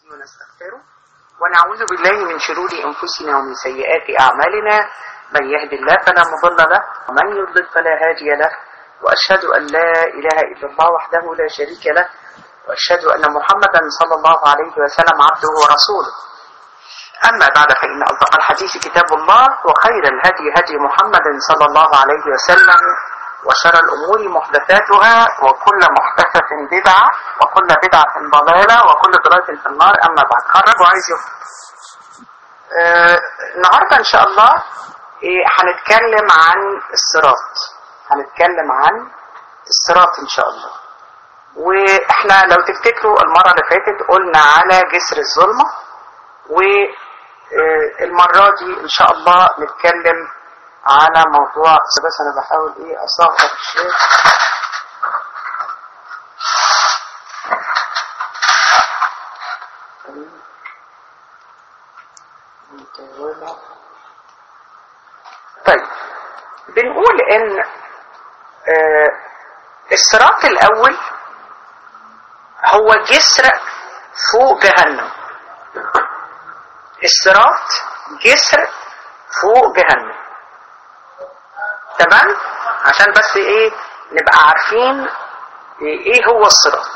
ونستغفره ونعوذ بالله من شرور أنفسنا ومن سيئات أعمالنا من يهد الله فلا مضل له ومن يضلل فلا هادي له وأشهد أن لا إله إلا الله وحده لا شريك له وأشهد أن محمدا صلى الله عليه وسلم عبده ورسوله أما بعد فإن أصدق الحديث كتاب الله وخير الهدي هدي محمد صلى الله عليه وسلم وشر الأمور محدثاتها وكل محدثة بدعة وكل بدعة ضلالة وكل ضلالة في النار أما بعد خرج وعايز يخرج آه النهاردة إن شاء الله إيه هنتكلم عن الصراط هنتكلم عن الصراط إن شاء الله وإحنا لو تفتكروا المرة اللي فاتت قلنا على جسر الظلمة والمرة دي إن شاء الله نتكلم على موضوع بس انا بحاول ايه اصغر الشيء طيب بنقول ان آه الصراط الاول هو جسر فوق جهنم الصراط جسر فوق جهنم تمام عشان بس ايه نبقى عارفين ايه هو الصراط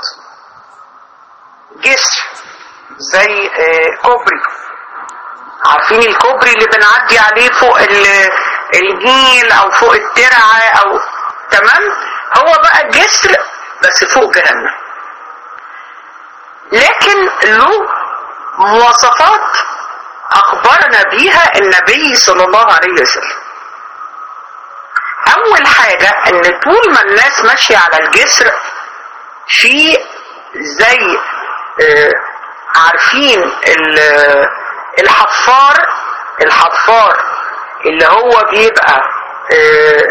جسر زي آه كوبري عارفين الكوبري اللي بنعدي عليه فوق النيل او فوق الترعة او تمام هو بقى جسر بس فوق جهنم لكن له مواصفات اخبرنا بيها النبي صلى الله عليه وسلم اول حاجة ان طول ما الناس ماشية على الجسر في زي آه عارفين الحفار الحفار اللي هو بيبقى آه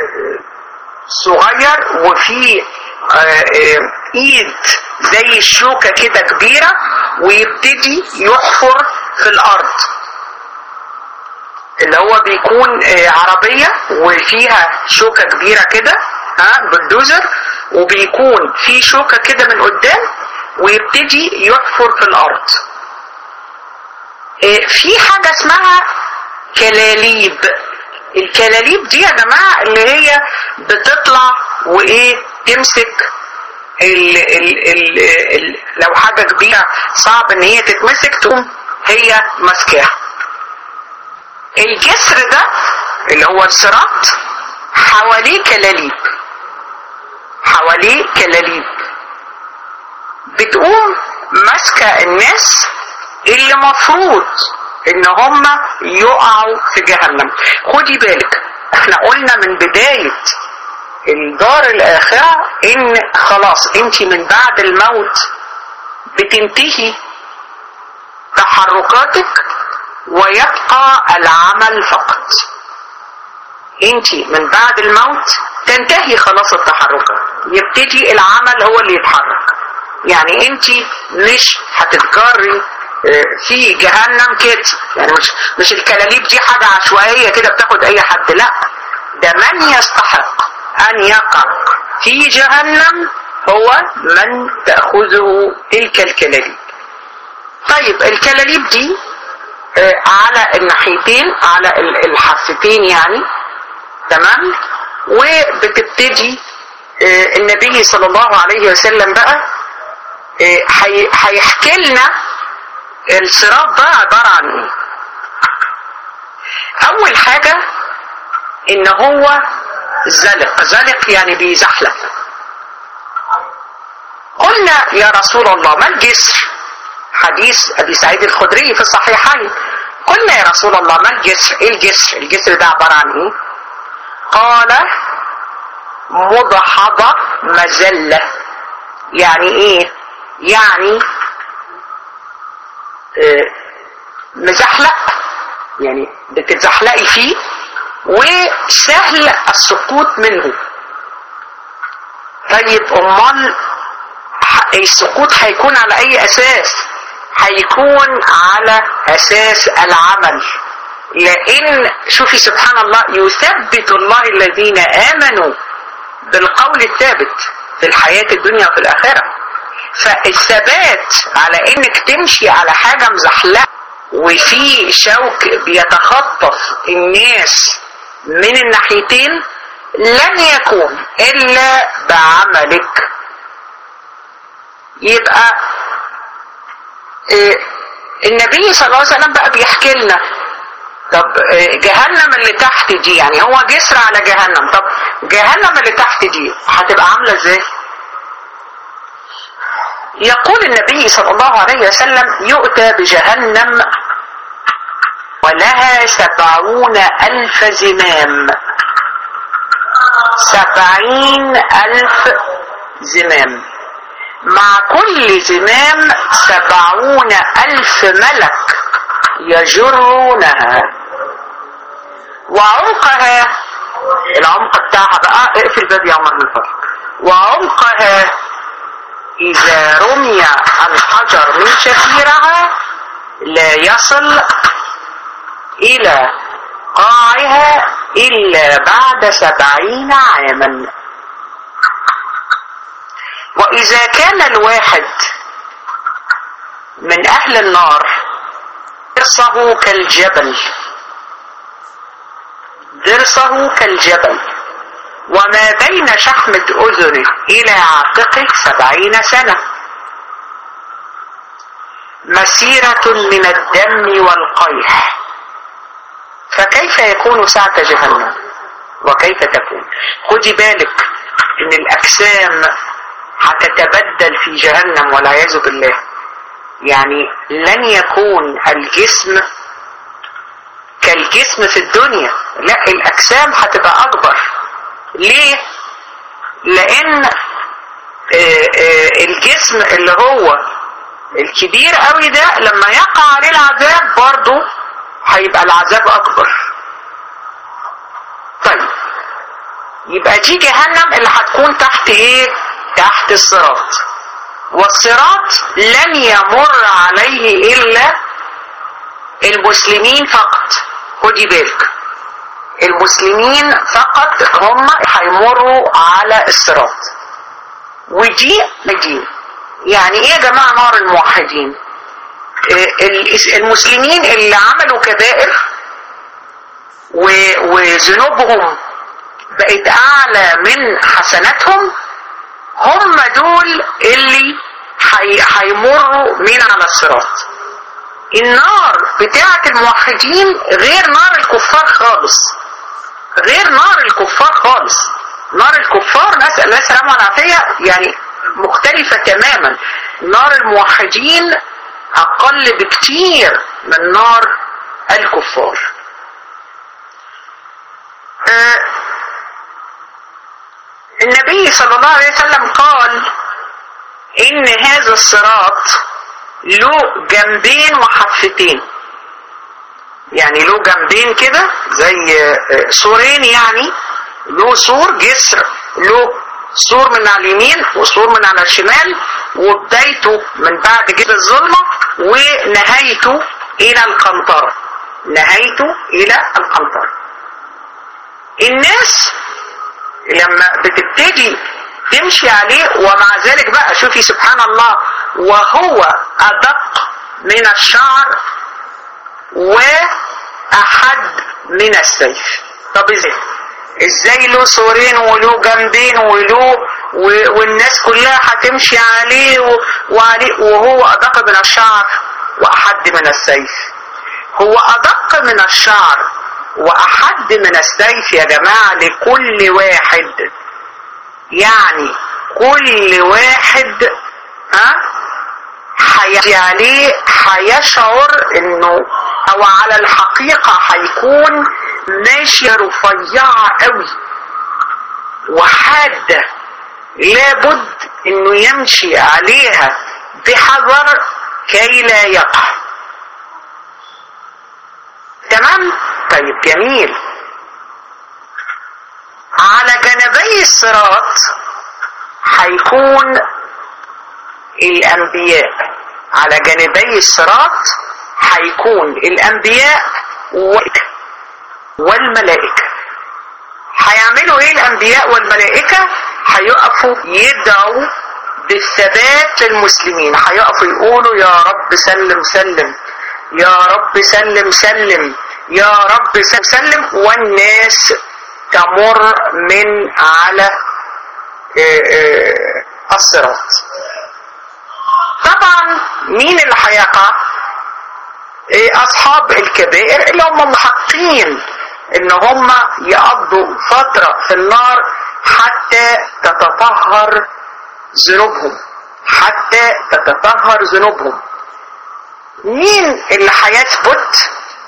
صغير وفي آه ايد زي الشوكة كده كبيرة ويبتدي يحفر في الارض اللي هو بيكون عربية وفيها شوكة كبيرة كده ها بالدوزر وبيكون في شوكة كده من قدام ويبتدي يحفر في الأرض في حاجة اسمها كلاليب الكلاليب دي يا جماعة اللي هي بتطلع وإيه تمسك ال ال ال ال لو حاجة كبيرة صعب ان هي تتمسك تقوم هي ماسكاها الجسر ده اللي هو الصراط حواليه كلاليب حواليه كلاليب بتقوم ماسكه الناس اللي مفروض ان هم يقعوا في جهنم خدي بالك احنا قلنا من بداية الدار الاخرة ان خلاص انت من بعد الموت بتنتهي تحركاتك ويبقى العمل فقط انت من بعد الموت تنتهي خلاص التحركات يبتدي العمل هو اللي يتحرك يعني انت مش هتتجري في جهنم كده يعني مش مش الكلاليب دي حاجة عشوائية كده بتاخد اي حد لا ده من يستحق ان يقع في جهنم هو من تأخذه تلك الكلاليب طيب الكلاليب دي على الناحيتين على الحفتين يعني تمام وبتبتدي النبي صلى الله عليه وسلم بقى هيحكي لنا الصراط ده عبارة عن ايه اول حاجة ان هو زلق زلق يعني بيزحلق قلنا يا رسول الله ما الجسر حديث ابي سعيد الخدري في الصحيحين قلنا يا رسول الله ما الجسر ايه الجسر الجسر ده عبارة عن ايه قال مضحضة مزلة يعني ايه يعني اه مزحلق يعني بتتزحلقي فيه وسهل السقوط منه طيب امال السقوط هيكون على اي اساس هيكون على اساس العمل لان شوفي سبحان الله يثبت الله الذين امنوا بالقول الثابت في الحياة الدنيا وفي الاخرة فالثبات على انك تمشي على حاجة مزحلقة وفي شوك بيتخطف الناس من الناحيتين لن يكون الا بعملك يبقى إيه النبي صلى الله عليه وسلم بقى بيحكي لنا طب إيه جهنم اللي تحت دي يعني هو جسر على جهنم طب جهنم اللي تحت دي هتبقى عامله ازاي يقول النبي صلى الله عليه وسلم يؤتى بجهنم ولها سبعون ألف زمام سبعين ألف زمام مع كل زمام سبعون ألف ملك يجرونها وعمقها العمق بتاعها بقى اقفل الباب يا عمر من فضلك وعمقها إذا رمي الحجر من شفيرها لا يصل إلى قاعها إلا بعد سبعين عاما وإذا كان الواحد من أهل النار ضرسه كالجبل ضرسه كالجبل وما بين شحمة أذنه إلى عاتقه سبعين سنة مسيرة من الدم والقيح فكيف يكون ساعة جهنم وكيف تكون خدي بالك ان الاجسام هتتبدل في جهنم والعياذ بالله يعني لن يكون الجسم كالجسم في الدنيا لا الاجسام هتبقى اكبر ليه لان آآ آآ الجسم اللي هو الكبير قوي ده لما يقع عليه العذاب برضه هيبقى العذاب اكبر طيب يبقى دي جهنم اللي هتكون تحت ايه تحت الصراط والصراط لن يمر عليه الا المسلمين فقط خدي بالك المسلمين فقط هم هيمروا على الصراط ودي مدين يعني ايه يا جماعه نار الموحدين المسلمين اللي عملوا كبائر وذنوبهم بقت اعلى من حسناتهم هم دول اللي هيمروا من على الصراط النار بتاعة الموحدين غير نار الكفار خالص غير نار الكفار خالص نار الكفار نسأل الله السلامة والعافية يعني مختلفة تماما نار الموحدين أقل بكتير من نار الكفار آه النبي صلى الله عليه وسلم قال إن هذا الصراط له جنبين وحفتين يعني له جنبين كده زي سورين يعني له سور جسر له سور من على اليمين وسور من على الشمال وبدايته من بعد جبل الظلمة ونهايته إلى القنطرة نهايته إلى القنطرة الناس لما بتبتدي تمشي عليه ومع ذلك بقى شوفي سبحان الله وهو أدق من الشعر وأحد من السيف طب ازاي ازاي له سورين وله جنبين وله والناس كلها هتمشي عليه وعليه وهو أدق من الشعر وأحد من السيف هو أدق من الشعر وأحد من السيف يا جماعة لكل واحد يعني كل واحد ها هيجي عليه هيشعر انه او على الحقيقة هيكون ماشية رفيعة قوي وحادة لابد انه يمشي عليها بحذر كي لا يقع تمام طيب جميل على جانبي الصراط هيكون الانبياء على جانبي الصراط هيكون الانبياء والملائكة هيعملوا ايه الانبياء والملائكة هيقفوا يدعوا بالثبات للمسلمين هيقفوا يقولوا يا رب سلم سلم يا رب سلم سلم يا رب سلم سلم والناس تمر من على الصراط طبعا مين اللي هيقع اصحاب الكبائر اللي هم محقين ان هم يقضوا فترة في النار حتى تتطهر ذنوبهم حتى تتطهر ذنوبهم مين اللي هيثبت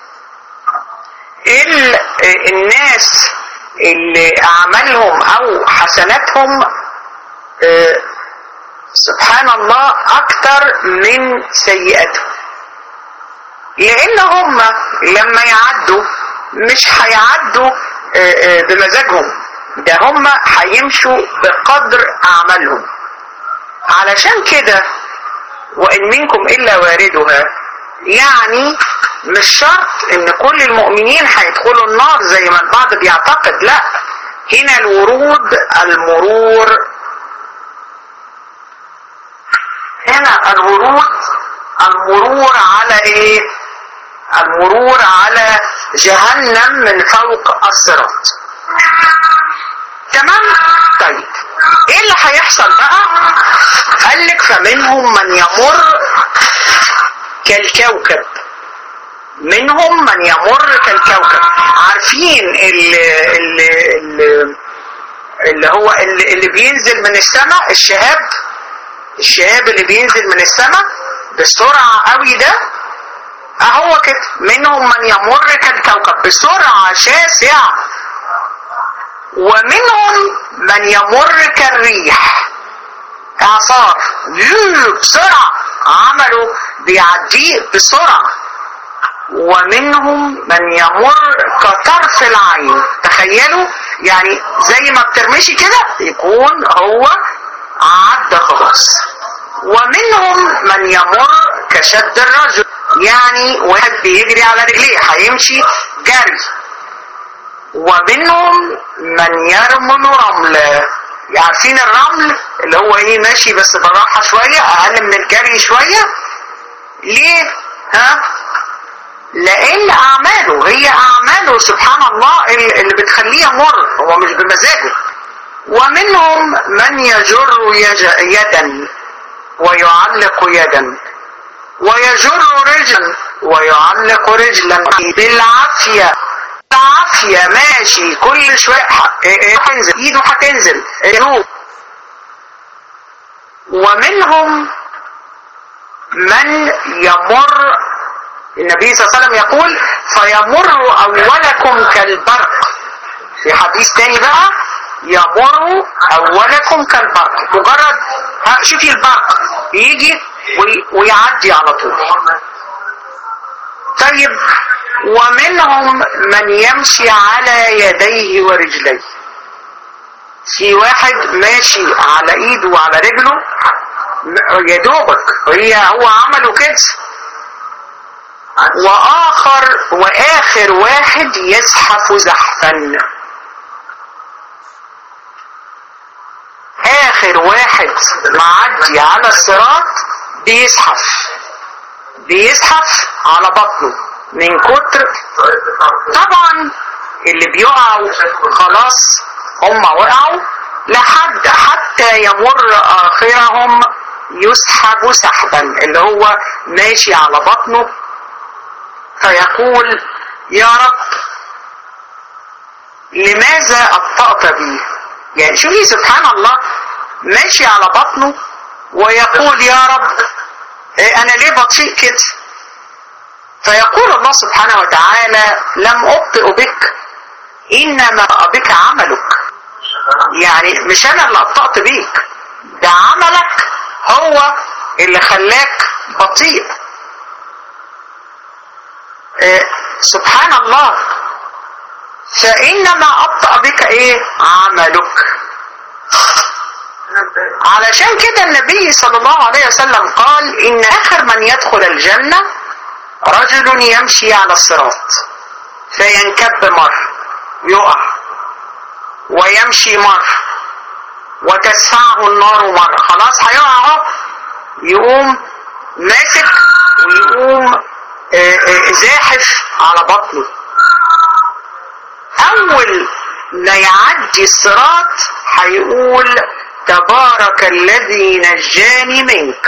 الناس اللي اعمالهم او حسناتهم اه سبحان الله اكتر من سيئاتهم لان هم لما يعدوا مش هيعدوا بمزاجهم ده هم هيمشوا بقدر اعمالهم علشان كده وان منكم الا واردها يعني مش شرط ان كل المؤمنين هيدخلوا النار زي ما البعض بيعتقد لا هنا الورود المرور هنا الورود المرور على ايه المرور على جهنم من فوق الصراط تمام طيب ايه اللي هيحصل بقى قال لك فمنهم من يمر كالكوكب منهم من يمر كالكوكب عارفين اللي, اللي, اللي, اللي هو اللي, اللي بينزل من السماء الشهاب الشهاب اللي بينزل من السماء بسرعة قوي ده اهو كده منهم من يمر كالكوكب بسرعة شاسعة ومنهم من يمر كالريح اعصار بسرعة عملوا بيعديه بسرعة ومنهم من يمر كطرف العين تخيلوا يعني زي ما بترمشي كده يكون هو عدى خلاص ومنهم من يمر كشد الرجل يعني واحد بيجري على رجليه هيمشي جري ومنهم من يرمل رملا عارفين الرمل اللي هو ايه ماشي بس بالراحه شويه اقل من الجري شويه ليه ها لان اعماله هي اعماله سبحان الله اللي بتخليه يمر هو مش بمزاجه ومنهم من يجر يدا ويعلق يدا ويجر رجلا ويعلق رجلا بالعافية بالعافية ماشي كل شوية هتنزل ايده هتنزل جنوب ومنهم من يمر النبي صلى الله عليه وسلم يقول فيمر اولكم كالبرق في حديث تاني بقى يمر اولكم كالبرق مجرد شوفي البرق يجي ويعدي على طول طيب ومنهم من يمشي على يديه ورجليه في واحد ماشي على ايده وعلى رجله يا دوبك هي هو عمله كده واخر واخر واحد يزحف زحفا اخر واحد معدي على الصراط بيزحف بيزحف على بطنه من كتر طبعا اللي بيقعوا خلاص هم وقعوا لحد حتى يمر اخرهم يسحب سحبا اللي هو ماشي على بطنه فيقول يا رب لماذا ابطأت بي يعني شوفي سبحان الله ماشي على بطنه ويقول يا رب إيه انا ليه بطيء كده فيقول الله سبحانه وتعالى لم ابطئ بك انما بك عملك يعني مش انا اللي ابطأت بيك ده عملك هو اللي خلاك بطيء إيه سبحان الله فانما ابطأ بك ايه عملك علشان كده النبي صلى الله عليه وسلم قال ان اخر من يدخل الجنة رجل يمشي على الصراط فينكب مر يقع ويمشي مر وتسفعه النار مرة خلاص هيقع اهو يقوم ماسك ويقوم آه، آه، زاحف على بطنه اول ما يعدي الصراط هيقول تبارك الذي نجاني منك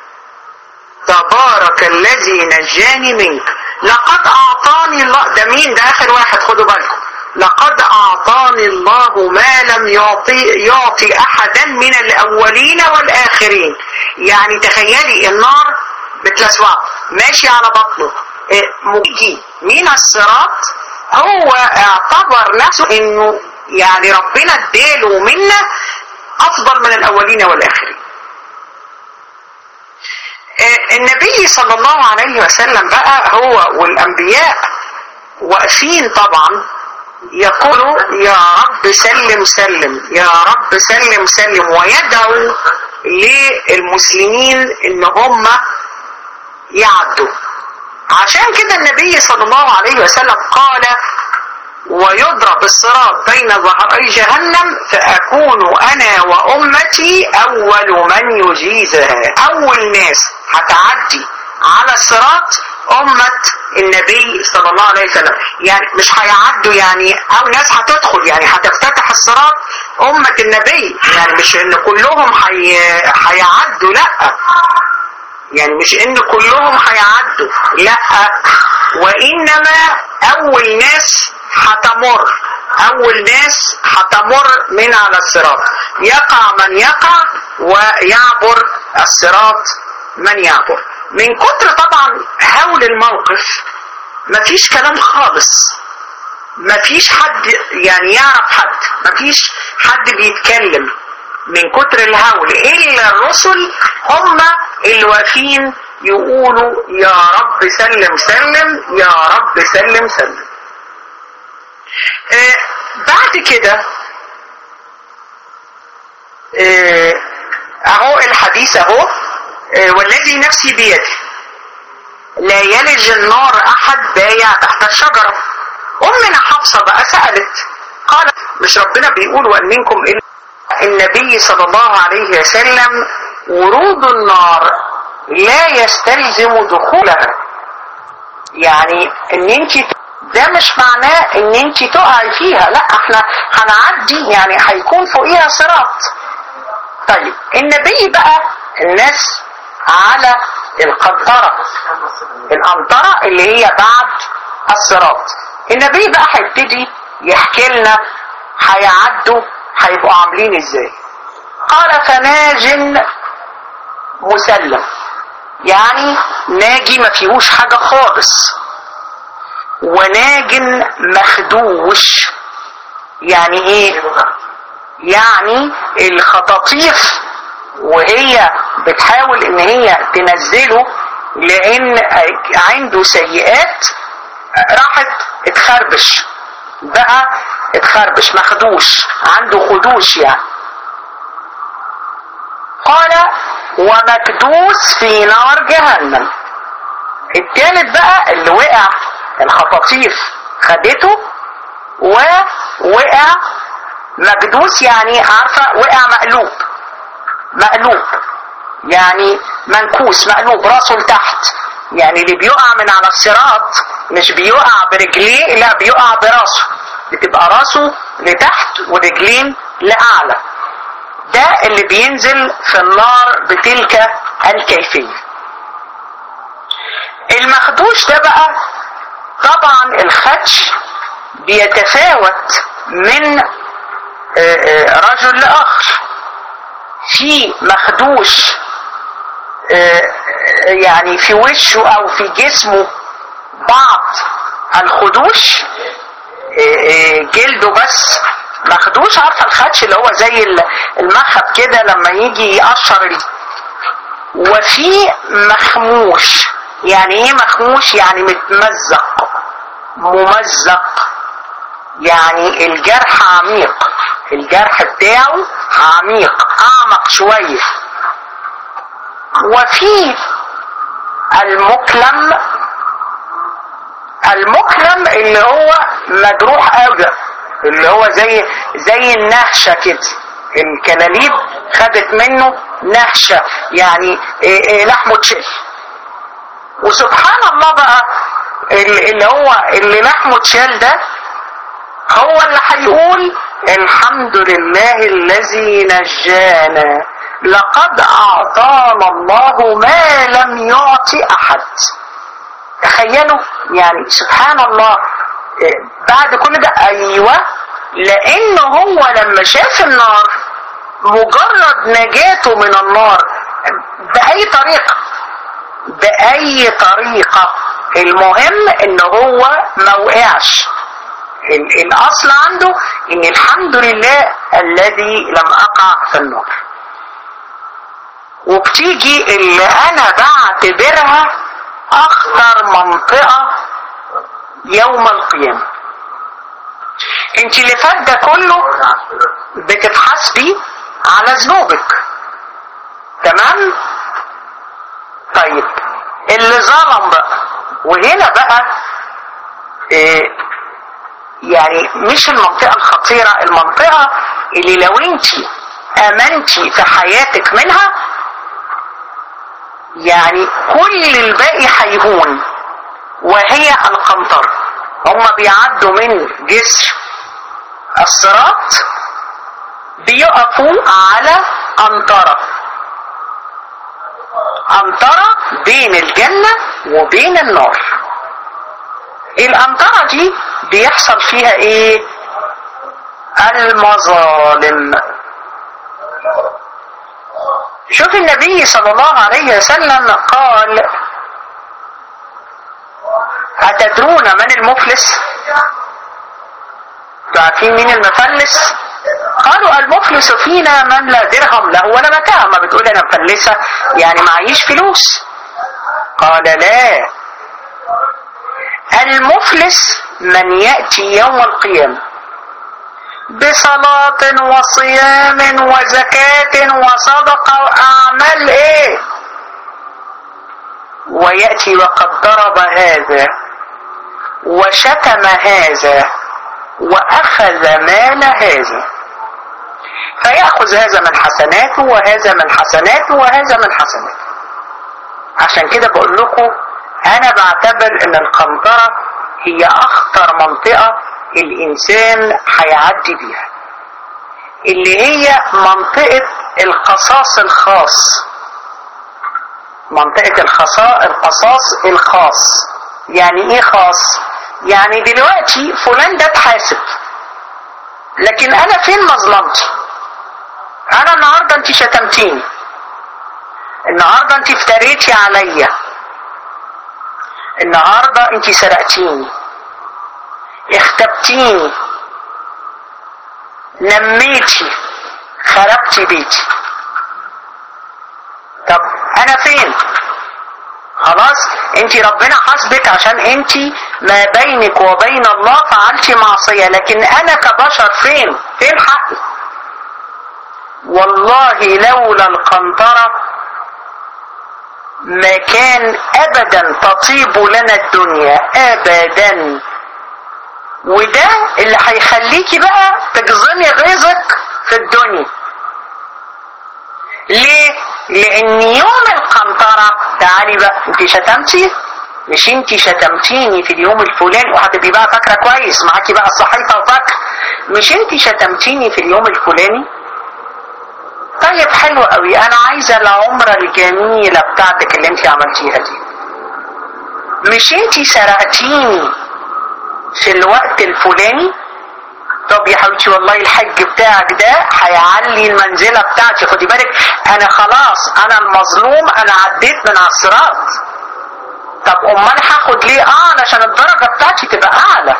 تبارك الذي نجاني منك لقد اعطاني الله ده مين ده اخر واحد خدوا بالكم لقد اعطاني الله ما لم يعطي يعطي احدا من الاولين والاخرين يعني تخيلي النار بتلسوعه ماشي على بطنه إيه، مجي من الصراط هو اعتبر نفسه انه يعني ربنا اداله منا افضل من الاولين والاخرين آه، النبي صلى الله عليه وسلم بقى هو والانبياء واقفين طبعا يقولوا يا رب سلم سلم يا رب سلم سلم ويدعوا للمسلمين ان هم يعدوا عشان كده النبي صلى الله عليه وسلم قال ويضرب الصراط بين ظهري جهنم فأكون أنا وأمتي أول من يجيزها أول ناس هتعدي على الصراط أمة النبي صلى الله عليه وسلم يعني مش هيعدوا يعني أو ناس هتدخل يعني هتفتتح الصراط أمة النبي يعني مش إن كلهم هي... هيعدوا لأ يعني مش إن كلهم هيعدوا لأ وإنما أول ناس هتمر اول ناس هتمر من على الصراط يقع من يقع ويعبر الصراط من يعبر من كتر طبعا هول الموقف مفيش كلام خالص مفيش حد يعني يعرف حد مفيش حد بيتكلم من كتر الهول الا الرسل هم اللي واقفين يقولوا يا رب سلم سلم يا رب سلم سلم آه بعد كده آه اهو الحديث اهو آه والذي نفسي بيده لا يلج النار احد بايع تحت الشجرة امنا حفصة بقى سألت قالت مش ربنا بيقول وان منكم إن النبي صلى الله عليه وسلم ورود النار لا يستلزم دخولها يعني ان انت ده مش معناه ان انت تقعي فيها لا احنا هنعدي يعني هيكون فوقيها صراط طيب النبي بقى الناس على القنطرة القنطرة اللي هي بعد الصراط النبي بقى هيبتدي يحكي لنا هيعدوا هيبقوا عاملين ازاي قال فناج مسلم يعني ناجي ما فيهوش حاجة خالص وناج مخدوش يعني ايه يعني الخطاطيف وهي بتحاول ان هي تنزله لان عنده سيئات راحت اتخربش بقى اتخربش مخدوش عنده خدوش يعني قال ومكدوس في نار جهنم التالت بقى اللي وقع الخطاطيف خدته ووقع مكدوس يعني عارفة وقع مقلوب مقلوب يعني منكوس مقلوب راسه لتحت يعني اللي بيقع من على الصراط مش بيقع برجليه لا بيقع براسه بتبقى راسه لتحت ورجلين لأعلى ده اللي بينزل في النار بتلك الكيفية المخدوش ده بقى طبعا الخدش بيتفاوت من رجل لآخر في مخدوش يعني في وشه او في جسمه بعض الخدوش جلده بس مخدوش عارفه الخدش اللي هو زي المخب كده لما يجي يقشر ال... وفي مخموش يعني ايه مخموش يعني متمزق ممزق يعني الجرح عميق الجرح بتاعه عميق اعمق شويه وفي المكلم المكلم اللي هو مجروح قوي اللي هو زي زي النهشة كده الكلاليب خدت منه نهشة يعني إيه إيه لحمه تشل وسبحان الله بقى اللي هو اللي لحمه تشال ده هو اللي هيقول الحمد لله الذي نجانا لقد اعطانا الله ما لم يعطي احد تخيلوا يعني سبحان الله بعد كل ده ايوه لان هو لما شاف النار مجرد نجاته من النار باي طريقه باي طريقه المهم ان هو ما وقعش الاصل عنده ان الحمد لله الذي لم اقع في النار وبتيجي اللي انا بعتبرها اخطر منطقة يوم القيامة انت اللي فات ده كله بتتحاسبي على ذنوبك تمام طيب اللي ظلم بقى وهنا بقى إيه يعني مش المنطقة الخطيرة المنطقة اللي لو انت امنتي في حياتك منها يعني كل الباقي هيهون وهي القنطرة هم بيعدوا من جسر الصراط بيقفوا على قنطرة قنطرة بين الجنة وبين النار القنطرة دي بيحصل فيها ايه المظالم شوف النبي صلى الله عليه وسلم قال أتدرون من المفلس عارفين مين المفلس قالوا المفلس فينا من لا درهم له ولا متاع ما بتقول انا مفلسة يعني معيش فلوس قال لا المفلس من يأتي يوم القيامة بصلاة وصيام وزكاة وصدقة وأعمال إيه ويأتي وقد ضرب هذا وشتم هذا وأخذ مال هذا فيأخذ هذا من حسناته وهذا من حسناته وهذا من حسناته عشان كده بقول لكم أنا بعتبر إن القنطرة هي أخطر منطقة الإنسان هيعدي بيها اللي هي منطقة القصاص الخاص منطقة الخصاء القصاص الخاص يعني ايه خاص يعني دلوقتي فلان ده اتحاسب لكن انا فين مظلمتي انا النهارده انت شتمتيني النهارده انت افتريتي عليا النهارده انت سرقتيني اختبتيني نميتي خربتي بيتي طب انا فين خلاص انت ربنا حاسبك عشان انت ما بينك وبين الله فعلتي معصية لكن انا كبشر فين فين حقي والله لولا القنطرة ما كان ابدا تطيب لنا الدنيا ابدا وده اللي هيخليكي بقى تجزمي غيظك في الدنيا ليه لان يوم القنطرة تعالي بقى انت شتمتي مش انت شتمتيني في اليوم الفلاني وهتبقي بقى فاكره كويس معاكي بقى الصحيفه وفاكره مش انت شتمتيني في اليوم الفلاني طيب حلو قوي انا عايزه العمره الجميله بتاعتك اللي انت عملتيها دي مش انت سرقتيني في الوقت الفلاني طب يا حبيبتي والله الحج بتاعك ده هيعلي المنزلة بتاعتي خدي بالك انا خلاص انا المظلوم انا عديت من على الصراط طب امال هاخد ليه اه علشان الدرجة بتاعتي تبقى اعلى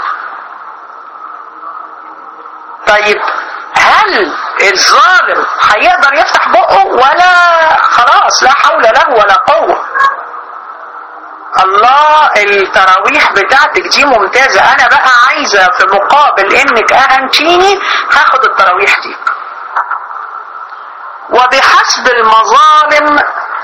طيب هل الظالم هيقدر يفتح بقه ولا خلاص لا حول له ولا قوة الله التراويح بتاعتك دي ممتازة انا بقى عايزة في مقابل انك اهنتيني هاخد التراويح دي وبحسب المظالم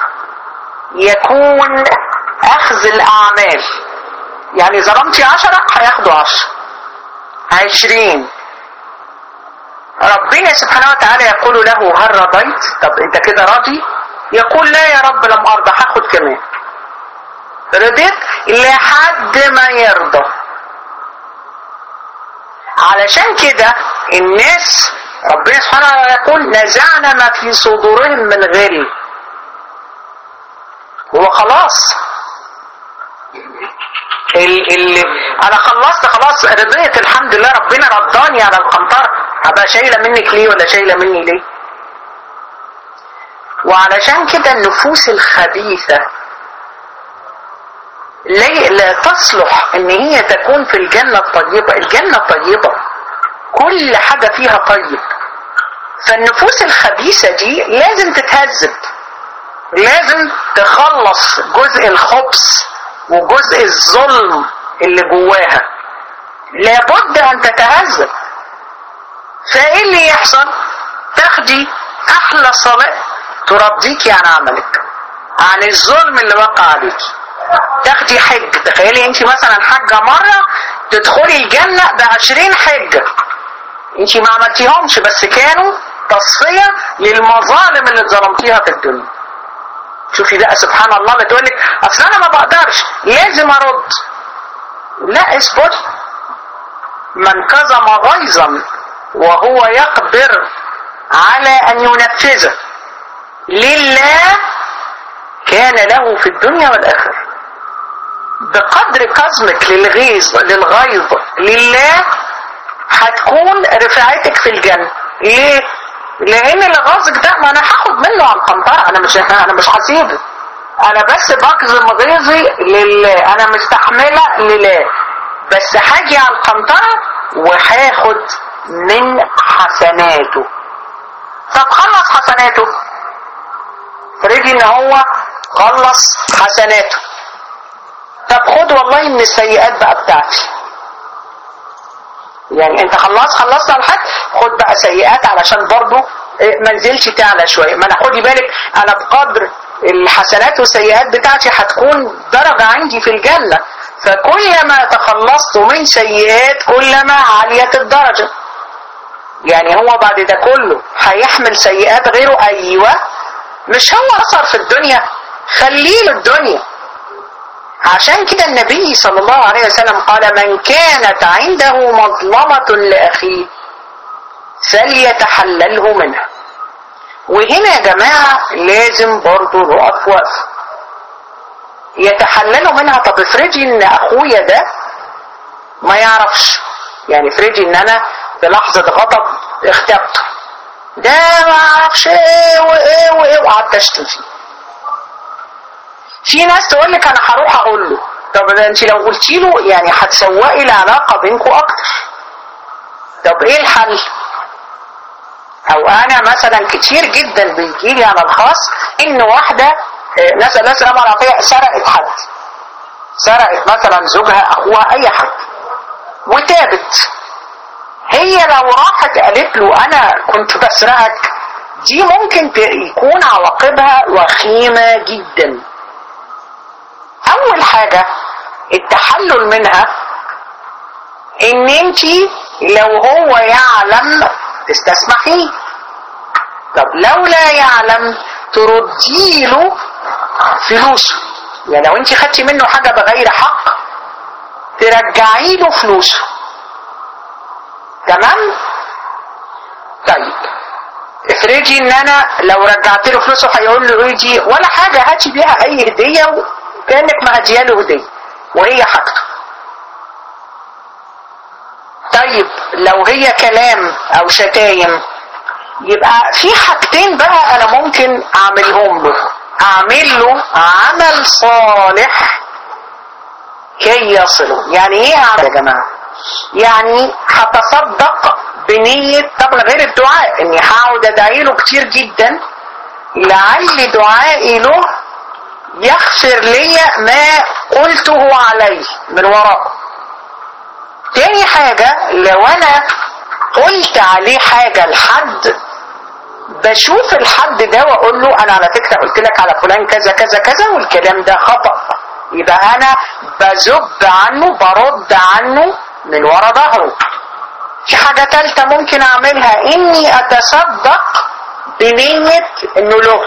يكون اخذ الاعمال يعني ظلمتي عشرة هياخدوا عشرة عشرين ربنا سبحانه وتعالى يقول له هل رضيت طب انت كده راضي يقول لا يا رب لم ارضى هاخد كمان رضيت لحد ما يرضى علشان كده الناس ربنا سبحانه وتعالى يقول نزعنا ما في صدورهم من غل هو خلاص ال ال انا خلصت خلاص رضيت الحمد لله ربنا رضاني على القنطرة هبقى شايلة منك ليه ولا شايلة مني ليه وعلشان كده النفوس الخبيثة لا, لا تصلح ان هي تكون في الجنة الطيبة الجنة طيبة كل حاجة فيها طيب فالنفوس الخبيثة دي لازم تتهذب لازم تخلص جزء الخبث وجزء الظلم اللي جواها لابد ان تتهذب فايه اللي يحصل تاخدي احلى صلاة ترضيكي عن عملك عن الظلم اللي وقع عليك تاخدي حج تخيلي انت مثلا حجة مرة تدخلي الجنة بعشرين حجة انت ما عملتيهمش بس كانوا تصفية للمظالم اللي ظلمتيها في الدنيا شوفي بقى سبحان الله بتقولك اصل انا ما بقدرش لازم ارد لا اصبر من كظم غيظا وهو يقدر على ان ينفذه لله كان له في الدنيا والاخره بقدر كظمك للغيظ للغيظ لله هتكون رفعتك في الجنه ليه لان اللي غاظك ده ما انا هاخد منه على القنطره انا مش انا مش هسيبه انا بس بكظم غيظي لله انا مستحمله لله بس هاجي على القنطره وهاخد من حسناته طب خلص حسناته فريدي ان هو خلص حسناته طب خد والله من السيئات بقى بتاعتي يعني انت خلاص خلصت على الحج خد بقى سيئات علشان برضو ما نزلش تعلى شويه ما انا خدي بالك انا بقدر الحسنات والسيئات بتاعتي هتكون درجه عندي في الجنه فكلما تخلصت من سيئات كلما عليت الدرجه يعني هو بعد ده كله هيحمل سيئات غيره ايوه مش هو اثر في الدنيا خليه له الدنيا عشان كده النبي صلى الله عليه وسلم قال من كانت عنده مظلمة لأخيه فليتحلله منها وهنا يا جماعة لازم برضو نقف وقف يتحللوا منها طب افرضي ان اخويا ده ما يعرفش يعني افرضي ان انا بلحظة غضب اختبته ده ما اعرفش ايه وايه وايه وقعدت اشتم فيه في ناس تقول لك انا هروح اقول له طب ده انت لو قلتي له يعني هتسوقي العلاقه بينكم اكتر طب ايه الحل او انا مثلا كتير جدا بيجي لي على الخاص ان واحده نسال الله السلامه والعافيه سرقت حد سرقت مثلا زوجها اخوها اي حد وتابت هي لو راحت قالت له انا كنت بسرقك دي ممكن يكون عواقبها وخيمه جدا اول حاجة التحلل منها ان انت لو هو يعلم تستسمحيه طب لو لا يعلم تردي له فلوسه يعني لو انت خدتي منه حاجة بغير حق ترجعي له فلوسه تمام طيب افرضي ان انا لو رجعت له فلوسه هيقول له ايه دي ولا حاجة هاتي بيها اي هدية كانك مهديه له هديه وهي حاجته طيب لو هي كلام او شتايم يبقى في حاجتين بقى انا ممكن اعملهم له اعمل له عمل صالح كي يصله يعني ايه اعمل يا جماعه يعني هتصدق بنية طبعا غير الدعاء اني هقعد ادعي له كتير جدا لعل دعائي له يغفر لي ما قلته عليه من وراء تاني حاجة لو انا قلت عليه حاجة لحد بشوف الحد ده واقول له انا على فكرة قلت لك على فلان كذا كذا كذا والكلام ده خطأ يبقى انا بزب عنه برد عنه من ورا ظهره في حاجة تالتة ممكن اعملها اني اتصدق بنية انه له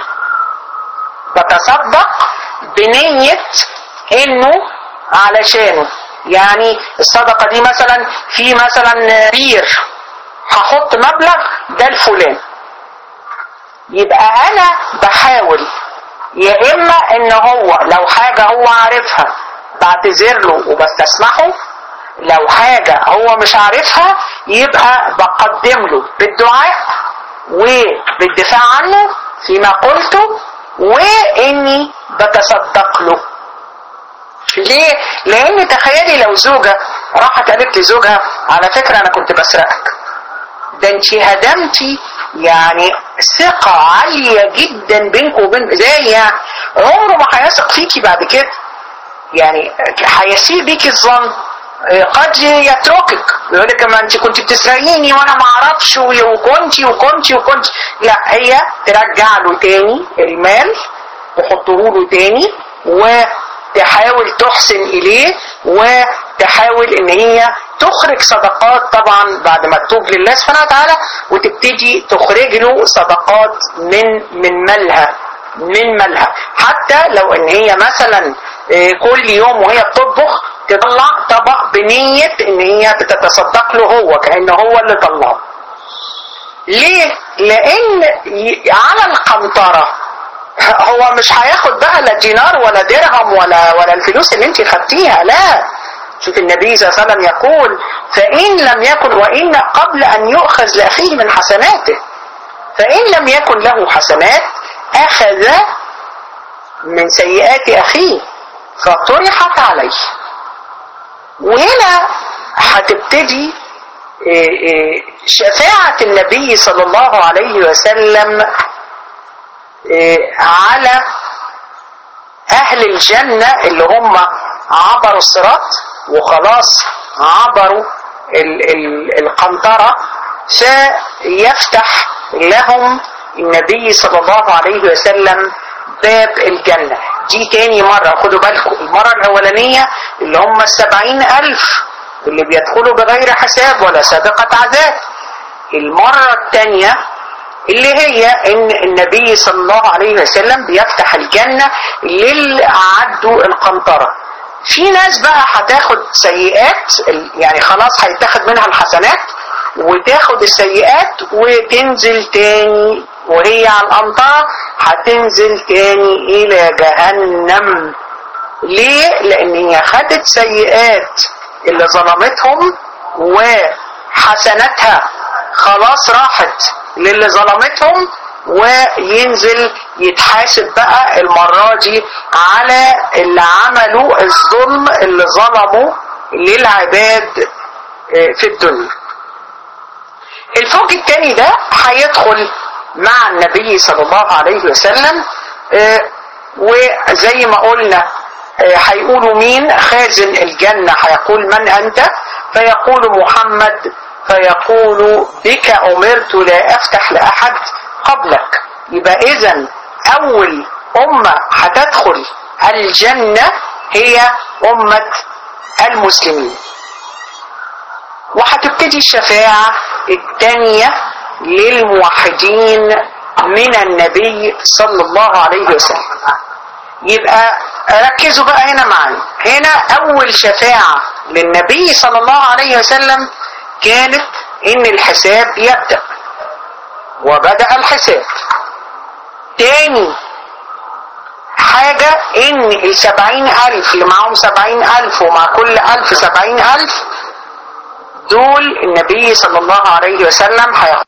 بتصدق بنية انه علشانه يعني الصدقة دي مثلا في مثلا بير هحط مبلغ ده الفلان يبقى انا بحاول يا اما ان هو لو حاجة هو عارفها بعتذر له وبستسمحه لو حاجة هو مش عارفها يبقى بقدم له بالدعاء وبالدفاع عنه فيما قلته واني بتصدق له ليه؟ لان تخيلي لو زوجة راحت قالت لزوجها على فكرة انا كنت بسرقك ده انت هدمتي يعني ثقة عالية جدا بينك وبين زي يعني عمره ما هيثق فيكي بعد كده يعني هيسيء بيكي الظن قد يتركك يقول لك ما انت كنت بتسرقيني وانا ما اعرفش وكنتي وكنتي وكنتي لا هي ترجع له تاني المال تحطه له تاني وتحاول تحسن اليه وتحاول ان هي تخرج صدقات طبعا بعد ما تتوب لله سبحانه وتعالى وتبتدي تخرج له صدقات من من مالها من مالها حتى لو ان هي مثلا كل يوم وهي بتطبخ تطلع طبق بنية ان هي بتتصدق له هو كأنه هو اللي طلعه ليه لان على القنطرة هو مش هياخد بقى لا دينار ولا درهم ولا ولا الفلوس اللي انت خدتيها لا شوف النبي صلى الله عليه وسلم يقول فإن لم يكن وإن قبل أن يؤخذ لأخيه من حسناته فإن لم يكن له حسنات أخذ من سيئات أخيه فطرحت عليه وهنا هتبتدي شفاعة النبي صلى الله عليه وسلم على أهل الجنة اللي هم عبروا الصراط وخلاص عبروا ال ال القنطرة فيفتح لهم النبي صلى الله عليه وسلم باب الجنة دي تاني مرة خدوا بالكم المرة الأولانية اللي هم السبعين ألف اللي بيدخلوا بغير حساب ولا سابقة عذاب المرة الثانية اللي هي ان النبي صلى الله عليه وسلم بيفتح الجنة للي عدوا القنطرة في ناس بقى هتاخد سيئات يعني خلاص هيتاخد منها الحسنات وتاخد السيئات وتنزل تاني وهي على القنطرة هتنزل تاني الى جهنم ليه لان هي خدت سيئات اللي ظلمتهم وحسناتها خلاص راحت للي ظلمتهم وينزل يتحاسب بقى المرة دي على اللي عملوا الظلم اللي ظلموا للعباد في الدنيا الفوج التاني ده هيدخل مع النبي صلى الله عليه وسلم وزي ما قلنا هيقولوا مين خازن الجنة هيقول من أنت فيقول محمد فيقول بك أمرت لا أفتح لأحد قبلك يبقى إذا أول أمة هتدخل الجنة هي أمة المسلمين وهتبتدي الشفاعة الثانية للموحدين من النبي صلى الله عليه وسلم يبقى ركزوا بقى هنا معايا هنا أول شفاعة للنبي صلى الله عليه وسلم كانت إن الحساب يبدأ وبدأ الحساب تاني حاجة إن السبعين ألف اللي معهم سبعين ألف ومع كل ألف سبعين ألف دول النبي صلى الله عليه وسلم هياخد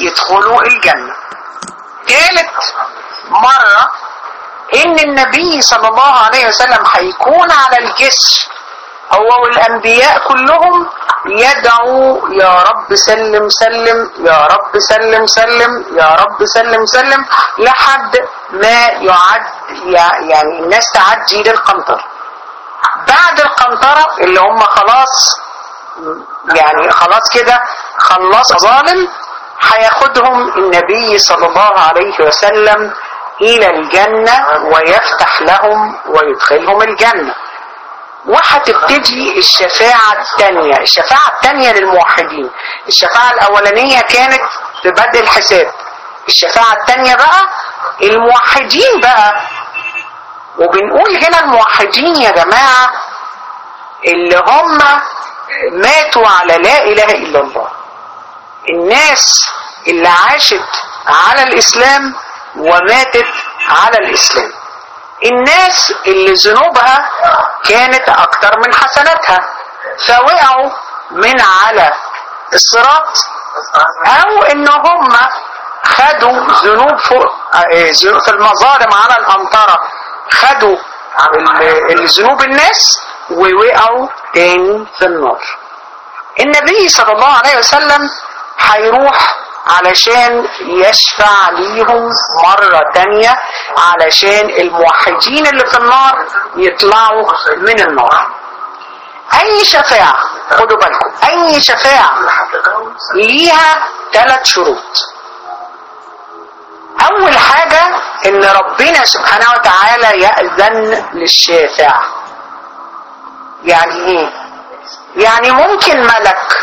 يدخلوا الجنة ثالث مرة ان النبي صلى الله عليه وسلم هيكون على الجسر هو والانبياء كلهم يدعو يا رب سلم سلم يا رب سلم سلم يا رب سلم سلم لحد ما يعد يعني الناس تعدي للقنطرة بعد القنطرة اللي هم خلاص يعني خلاص كده خلص ظالم هياخدهم النبي صلى الله عليه وسلم الى الجنة ويفتح لهم ويدخلهم الجنة وهتبتدي الشفاعة الثانية الشفاعة الثانية للموحدين الشفاعة الأولانية كانت في بدء الحساب الشفاعة الثانية بقى الموحدين بقى وبنقول هنا الموحدين يا جماعة اللي هم ماتوا على لا إله إلا الله الناس اللي عاشت على الإسلام وماتت على الإسلام الناس اللي ذنوبها كانت اكتر من حسناتها فوقعوا من على الصراط او ان هم خدوا ذنوب فوق في المظالم على الامطرة خدوا الذنوب الناس ووقعوا تاني في النار النبي صلى الله عليه وسلم هيروح علشان يشفع ليهم مرة تانية علشان الموحدين اللي في النار يطلعوا من النار اي شفاعة خدوا بالكم اي شفاعة ليها ثلاث شروط اول حاجة ان ربنا سبحانه وتعالى يأذن للشافع يعني ايه يعني ممكن ملك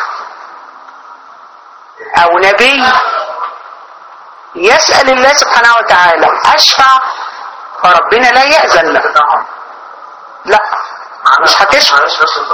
او نبي يسأل الله سبحانه وتعالى اشفع فربنا لا يأذن له لا مش هتشفع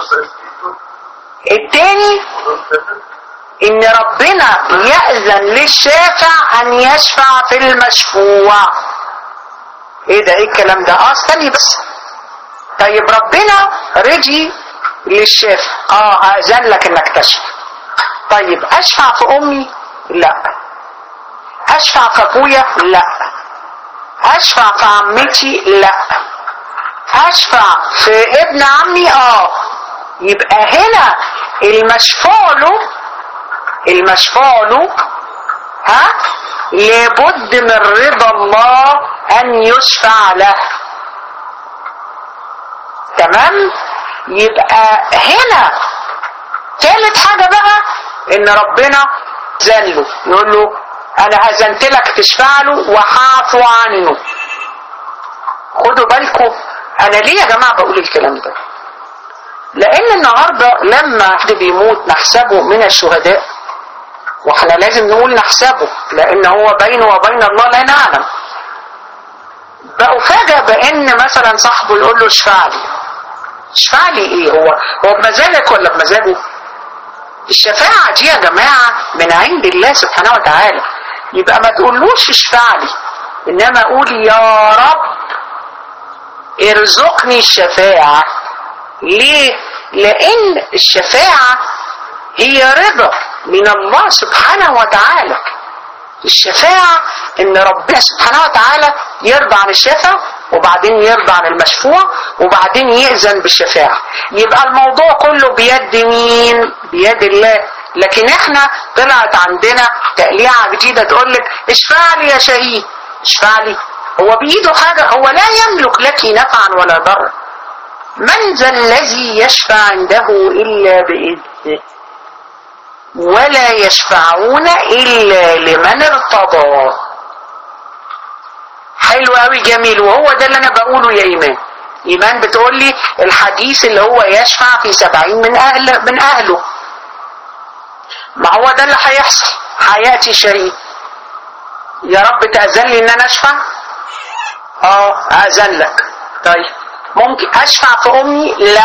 التاني ان ربنا يأذن للشافع ان يشفع في المشفوع ايه ده ايه الكلام ده اه استني بس طيب ربنا رجي للشافع اه اذن لك انك تشفع طيب اشفع في امي لا اشفع في ابويا لا اشفع في عمتي لا اشفع في ابن عمي اه يبقى هنا المشفوع له المشفوع له ها لابد من رضا الله ان يشفع له تمام يبقى هنا ثالث حاجة بقى ان ربنا زله يقول له انا اذنت لك تشفع له وهعفو عنه خدوا بالكم انا ليه يا جماعة بقول الكلام ده لان النهاردة لما حد بيموت نحسبه من الشهداء واحنا لازم نقول نحسبه لان هو بينه وبين الله لا نعلم بأفاجأ بان مثلا صاحبه يقول له اشفع لي اشفع لي ايه هو هو بمزاجك ولا بمزاجه الشفاعة دي يا جماعة من عند الله سبحانه وتعالى يبقى ما تقولوش اشفع لي انما قول يا رب ارزقني الشفاعة ليه لان الشفاعة هي رضا من الله سبحانه وتعالى الشفاعة ان ربنا سبحانه وتعالى يرضى عن الشفاعة وبعدين يرضى عن المشفوع وبعدين يأذن بالشفاعة يبقى الموضوع كله بيد مين بيد الله لكن احنا طلعت عندنا تقليعة جديدة تقول لك اشفع لي يا شهيد اشفع لي هو بإيده حاجة هو لا يملك لك نفعا ولا ضرا من ذا الذي يشفع عنده إلا بإذنه ولا يشفعون إلا لمن ارتضى حلو قوي جميل وهو ده اللي انا بقوله يا ايمان ايمان بتقول لي الحديث اللي هو يشفع في سبعين من اهل من اهله ما هو ده اللي هيحصل هياتي شهيد يا رب تأذن لي ان انا اشفع اه اذن لك طيب ممكن اشفع في امي لا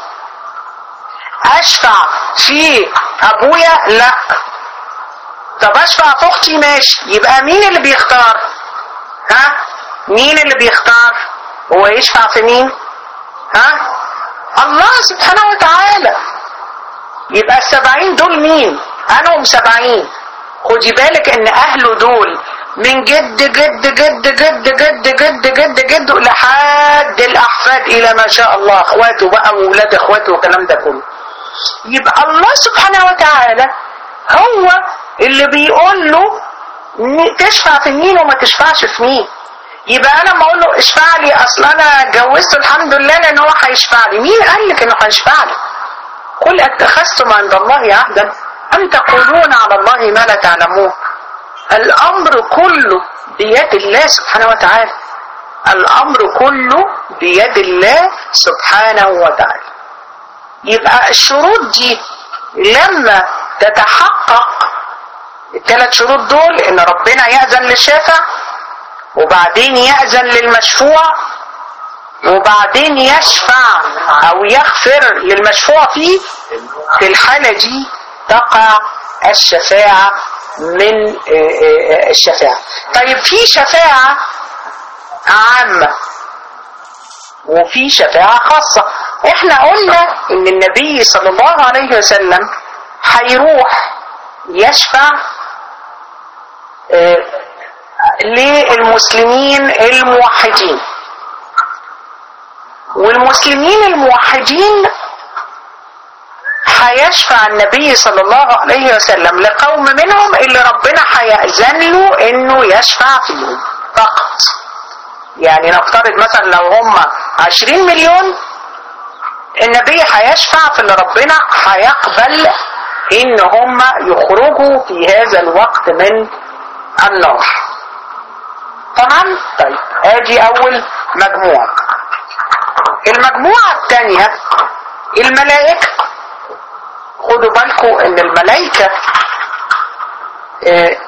اشفع في ابويا لا طب اشفع في اختي ماشي يبقى مين اللي بيختار ها مين اللي بيختار هو يشفع في مين ها الله سبحانه وتعالى يبقى السبعين دول مين انهم سبعين خدي بالك ان اهله دول من جد جد جد جد جد جد جد جد لحد الاحفاد الى ما شاء الله اخواته بقى واولاد اخواته والكلام ده كله يبقى الله سبحانه وتعالى هو اللي بيقول له ن- تشفع في مين وما تشفعش في مين يبقى انا ما اقول له اشفع لي اصل انا اتجوزته الحمد لله لان هو هيشفع لي مين قال لك انه هيشفع لي قل اتخذتم عند الله عهدا ام تقولون على الله ما لا تعلمون الامر كله بيد الله سبحانه وتعالى الامر كله بيد الله سبحانه وتعالى يبقى الشروط دي لما تتحقق الثلاث شروط دول ان ربنا يأذن للشافع وبعدين يأذن للمشفوع وبعدين يشفع او يغفر للمشفوع فيه في الحالة دي تقع الشفاعة من آه، آه، الشفاعة طيب في شفاعة عامة وفي شفاعة خاصة احنا قلنا ان النبي صلى الله عليه وسلم هيروح يشفع آه، للمسلمين الموحدين والمسلمين الموحدين هيشفع النبي صلى الله عليه وسلم لقوم منهم اللي ربنا هيأذن له انه يشفع فيهم فقط يعني نفترض مثلا لو هم 20 مليون النبي هيشفع في اللي ربنا هيقبل ان هم يخرجوا في هذا الوقت من النار تمام طيب ادي اول مجموعة المجموعة الثانية الملائكة خدوا بالكم ان الملائكة آه،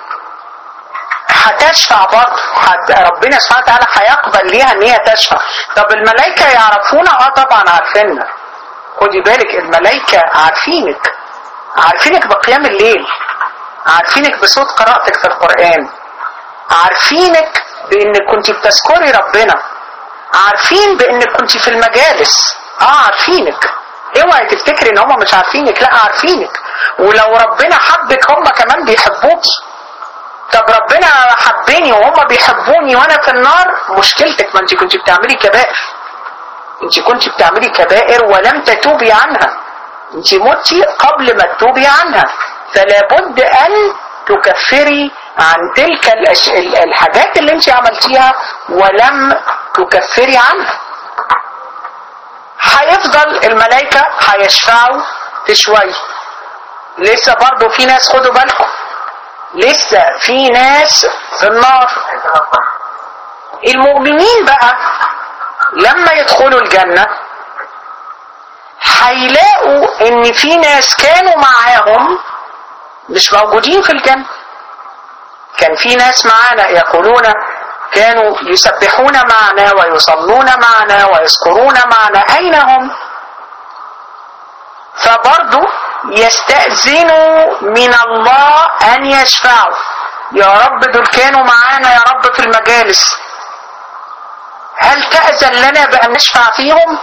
هتشفع برضه هت- ربنا سبحانه وتعالى هيقبل ليها ان هي تشفع طب الملائكة يعرفونا اه طبعا عارفيننا خدي بالك الملائكة عارفينك عارفينك بقيام الليل عارفينك بصوت قراءتك في القرآن عارفينك بانك كنت بتذكري ربنا عارفين بانك كنت في المجالس اه عارفينك اوعي تفتكري ان هم مش عارفينك لا عارفينك ولو ربنا حبك هم كمان بيحبوك طب ربنا حبني وهم بيحبوني وانا في النار مشكلتك ما انت كنت بتعملي كبائر انت كنت بتعملي كبائر ولم تتوبي عنها انت متي قبل ما تتوبي عنها فلا بد ان تكفري عن تلك الأش... ال- الحاجات اللي انت عملتيها ولم تكفري عنها هيفضل الملائكة هيشفعوا في شوية لسه برضو في ناس خدوا بالكم لسه في ناس في النار المؤمنين بقى لما يدخلوا الجنة هيلاقوا ان في ناس كانوا معاهم مش موجودين في الجنة كان في ناس معانا يقولون كانوا يسبحون معنا ويصلون معنا ويذكرون معنا أين هم فبرضو يستأذنوا من الله أن يشفعوا يا رب دول كانوا معانا يا رب في المجالس هل تأذن لنا بأن نشفع فيهم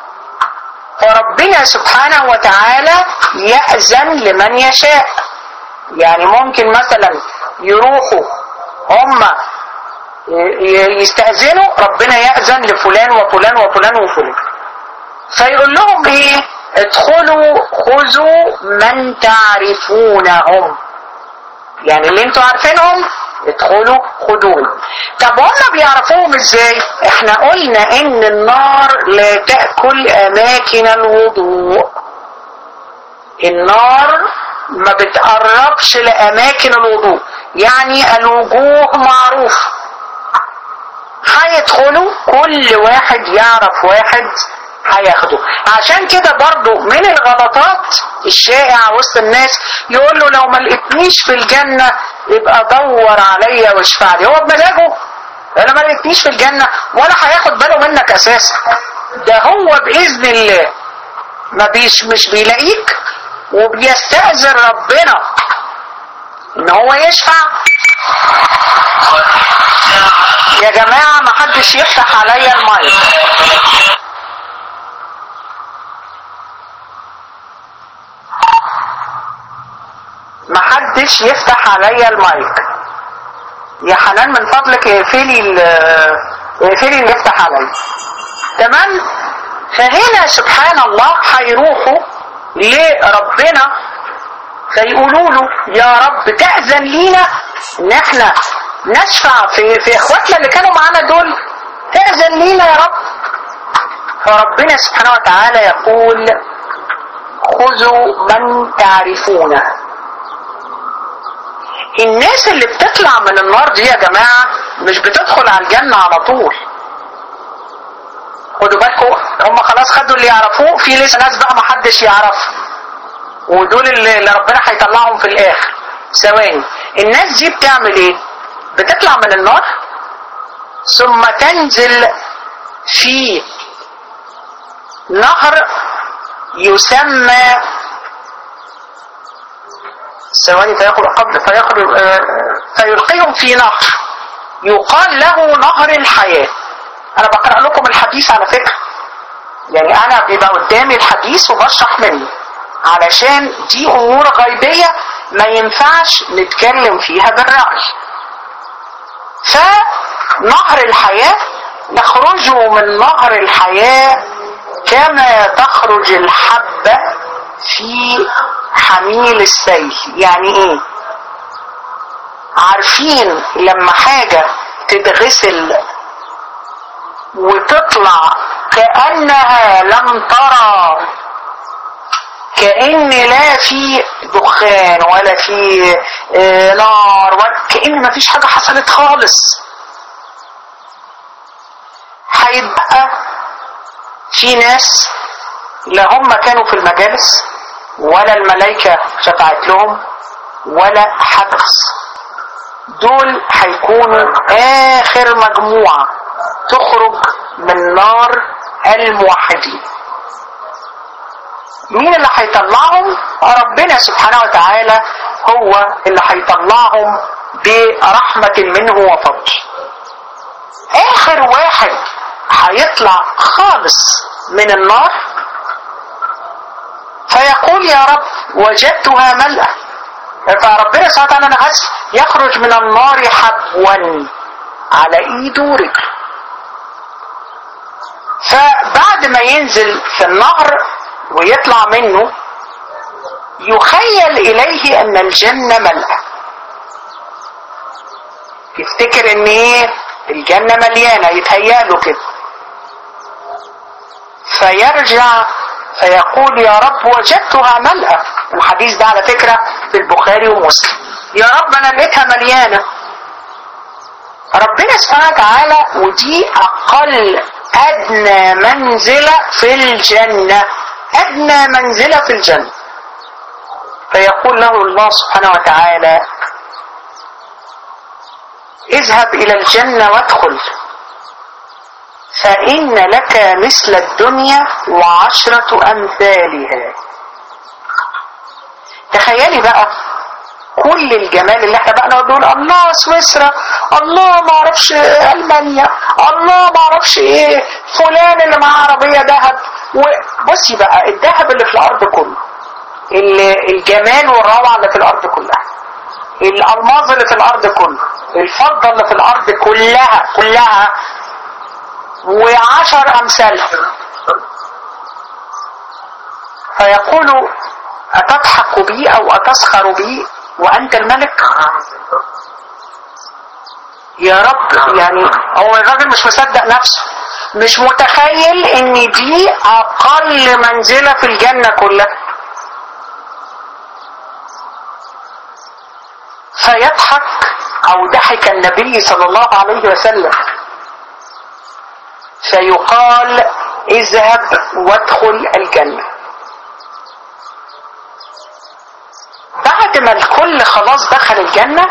فربنا سبحانه وتعالى يأذن لمن يشاء يعني ممكن مثلا يروحوا هم ي- يستأذنوا ربنا يأذن لفلان وفلان وفلان وفلان فيقول لهم ايه ادخلوا خذوا من تعرفونهم يعني اللي انتوا عارفينهم ادخلوا خدوهم طب هم بيعرفوهم ازاي احنا قلنا ان النار لا تأكل اماكن الوضوء النار ما بتقربش لاماكن الوضوء يعني الوجوه معروف هيدخلوا كل واحد يعرف واحد هياخده عشان كده برضو من الغلطات الشائعة وسط الناس يقول له لو ما لقيتنيش في الجنة يبقى دور عليا واشفع لي هو بمزاجه انا ما لقيتنيش في الجنة ولا هياخد باله منك اساسا ده هو باذن الله ما بيش مش بيلاقيك وبيستأذن ربنا ان هو يشفع يا جماعة ما حدش يفتح عليا المايك محدش يفتح عليا المايك يا حنان من فضلك اقفلي ال اقفلي اللي يفتح عليا تمام فهنا سبحان الله هيروحوا لربنا فيقولوا له يا رب تأذن لينا ان احنا نشفع في في اخواتنا اللي كانوا معانا دول تأذن لينا يا رب فربنا سبحانه وتعالى يقول خذوا من تعرفونه الناس اللي بتطلع من النار دي يا جماعة مش بتدخل على الجنة على طول خدوا بالكم هم خلاص خدوا اللي يعرفوه في لسه ناس بقى محدش يعرفها ودول اللي اللي ربنا هيطلعهم في الاخر ثواني الناس دي بتعمل ايه بتطلع من النار ثم تنزل في نهر يسمى ثواني فيخرج قبل فيخرج آه، فيلقيهم في نهر يقال له نهر الحياة انا بقرأ لكم الحديث على فكرة يعني انا بيبقى قدامي الحديث وبشرح منه علشان دي امور غيبية ما ينفعش نتكلم فيها بالرأي فنهر الحياة يخرج من نهر الحياة كما تخرج الحبة في حميل السيل يعني ايه عارفين لما حاجة تتغسل وتطلع كأنها لم ترى كأن لا في دخان ولا في آه، نار ولا كأن ما فيش حاجة حصلت خالص هيبقى في ناس لا هم كانوا في المجالس ولا الملائكة شفعت لهم ولا حدث دول هيكونوا آخر مجموعة تخرج من نار الموحدين مين اللي هيطلعهم ربنا سبحانه وتعالى هو اللي هيطلعهم برحمة منه وفضل اخر واحد هيطلع خالص من النار فيقول يا رب وجدتها ملأة فربنا سبحانه وتعالى انا اسف يخرج من النار حبوا على ايده ورجله فبعد ما ينزل في النهر ويطلع منه يخيل اليه ان الجنة ملأة يفتكر ان ايه الجنة مليانة يتهيأ له كده فيرجع فيقول يا رب وجدتها ملأة الحديث ده على فكرة في البخاري ومسلم يا رب انا لقيتها مليانة ربنا سبحانه وتعالى ودي اقل ادنى منزلة في الجنة ادنى منزلة في الجنة فيقول له الله سبحانه وتعالى اذهب الى الجنة وادخل فإن لك مثل الدنيا وعشرة أمثالها تخيلي بقى كل الجمال اللي احنا بقى نقعد نقول الله سويسرا الله ما اعرفش المانيا الله ما اعرفش ايه فلان اللي معاه عربيه ذهب وبصي بقى الذهب اللي في الارض كله ال- الجمال والروعه اللي في الارض كلها الالماظ اللي في الارض كله الفضه اللي في الارض كلها كلها وعشر امثالها فيقول اتضحك بي او اتسخر بي وانت الملك يا رب يعني هو الراجل مش مصدق نفسه مش متخيل ان دي اقل منزله في الجنه كلها فيضحك او ضحك النبي صلى الله عليه وسلم فيقال اذهب وادخل الجنة بعد ما الكل خلاص دخل الجنة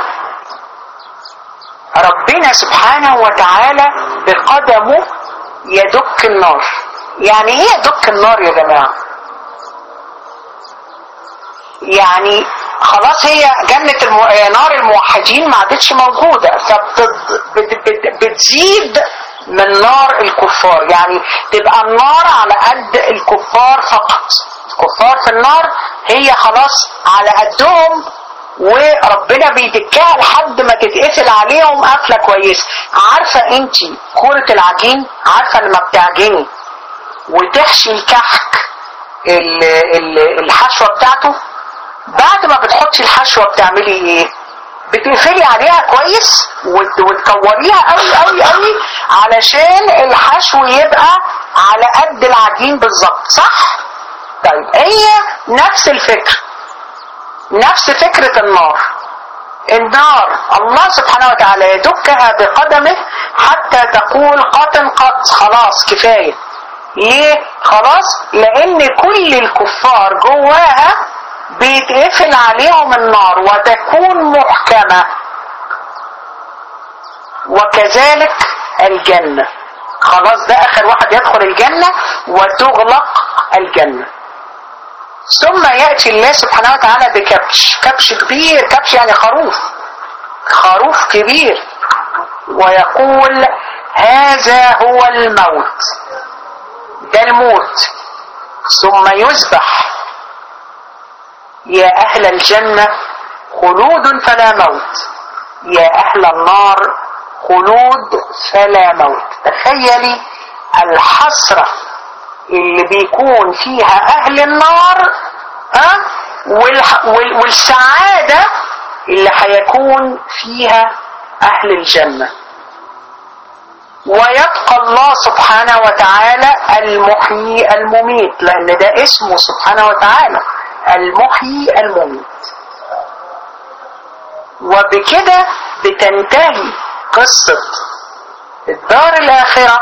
ربنا سبحانه وتعالى بقدمه يدك النار يعني ايه يدك النار يا جماعة يعني خلاص هي جنة المو... نار الموحدين ما عادتش موجودة فبتزيد من نار الكفار يعني تبقى النار على قد الكفار فقط الكفار في النار هي خلاص على قدهم وربنا بيدكها لحد ما تتقفل عليهم قفله كويسه عارفه انت كوره العجين عارفه لما بتعجني وتحشي الكحك ال- ال- الحشوه بتاعته بعد ما بتحطي الحشوه بتعملي ايه بتقفلي عليها كويس وت- وتكوريها قوي قوي قوي علشان الحشو يبقى على قد العجين بالظبط صح طيب هي نفس الفكره نفس فكره النار النار الله سبحانه وتعالى يدكها بقدمه حتى تقول قط قط خلاص كفايه ليه خلاص لان كل الكفار جواها بيتقفل عليهم النار وتكون محكمة وكذلك الجنة خلاص ده اخر واحد يدخل الجنة وتغلق الجنة ثم يأتي الله سبحانه وتعالى بكبش كبش كبير كبش يعني خروف خروف كبير ويقول هذا هو الموت ده الموت ثم يذبح يا أهل الجنة خلود فلا موت يا أهل النار خلود فلا موت تخيلي الحسرة اللي بيكون فيها أهل النار ها والح- وال- والسعادة اللي هيكون فيها أهل الجنة ويبقى الله سبحانه وتعالى المحيي المميت لأن ده اسمه سبحانه وتعالى المحيي المميت وبكده بتنتهي قصة الدار الآخرة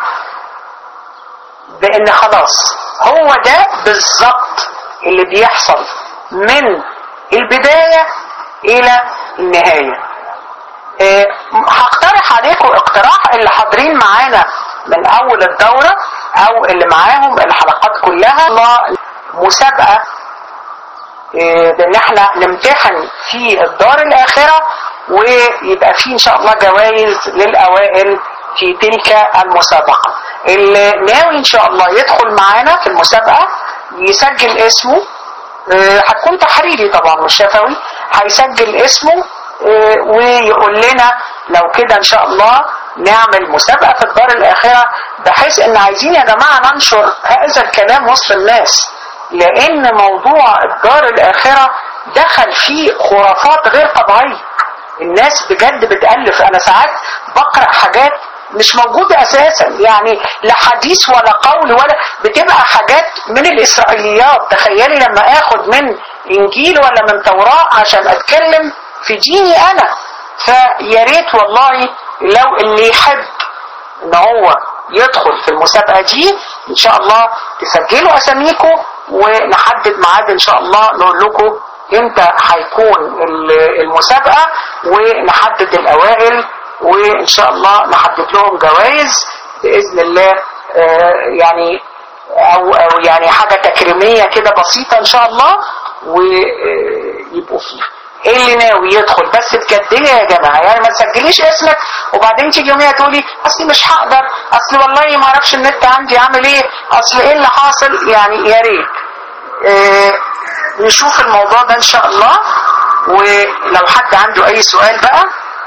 بأن خلاص هو ده بالظبط اللي بيحصل من البداية إلى النهاية آه، هقترح عليكم اقتراح اللي حاضرين معانا من اول الدورة او اللي معاهم الحلقات كلها الله مسابقة آه، بان احنا نمتحن في الدار الاخرة ويبقى في ان شاء الله جوائز للاوائل في تلك المسابقة اللي ناوي ان شاء الله يدخل معانا في المسابقة يسجل اسمه آه، هتكون تحريري طبعا مش شفوي هيسجل اسمه آه، ويقول لنا لو كده ان شاء الله نعمل مسابقة في الدار الاخرة بحيث ان عايزين يا جماعة ننشر هذا الكلام وسط الناس لان موضوع الدار الاخرة دخل فيه خرافات غير طبيعية الناس بجد بتألف انا ساعات بقرأ حاجات مش موجودة اساسا يعني لا حديث ولا قول ولا بتبقى حاجات من الاسرائيليات تخيلي لما اخد من انجيل ولا من توراة عشان اتكلم في ديني انا فيا ريت والله لو اللي يحب ان هو يدخل في المسابقة دي ان شاء الله تسجلوا اساميكم ونحدد ميعاد ان شاء الله نقول لكم امتى هيكون ال- المسابقة ونحدد الاوائل وان شاء الله نحدد لهم جوائز باذن الله آه، يعني او او يعني حاجة تكريمية كده بسيطة ان شاء الله ويبقوا فيها اللي ناوي يدخل بس بجدية يا جماعة يعني ما تسجليش اسمك وبعدين تيجي يوميها تقولي اصلي مش هقدر اصل والله ما اعرفش النت عندي عامل ايه اصل ايه اللي حاصل يعني يا ريت اه نشوف الموضوع ده ان شاء الله ولو حد عنده اي سؤال بقى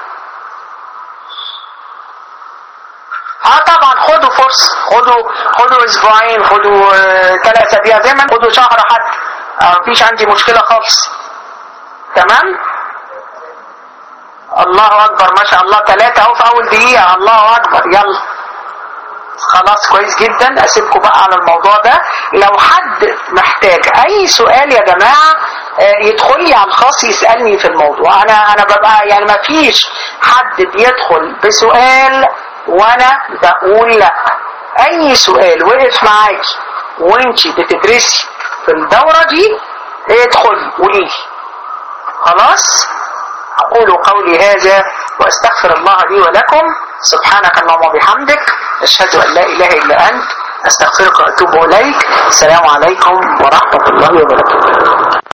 اه طبعا خدوا فرصة خدوا خدوا اسبوعين خدوا آه، ثلاث اسابيع زي ما خدوا شهر حتى آه، مفيش عندي مشكلة خالص تمام الله اكبر ما شاء الله ثلاثة اهو في اول دقيقة الله اكبر يلا خلاص كويس جدا اسيبكم بقى على الموضوع ده لو حد محتاج اي سؤال يا جماعة آه، يدخل لي على الخاص يسألني في الموضوع انا انا ببقى يعني ما فيش حد بيدخل بسؤال وانا بقول لا اي سؤال وقف معاكي وانتي بتدرسي في الدورة دي ادخلي قولي لي خلاص أقول قولي هذا وأستغفر الله لي ولكم سبحانك اللهم وبحمدك أشهد أن لا إله إلا أنت أستغفرك وأتوب إليك السلام عليكم ورحمة الله وبركاته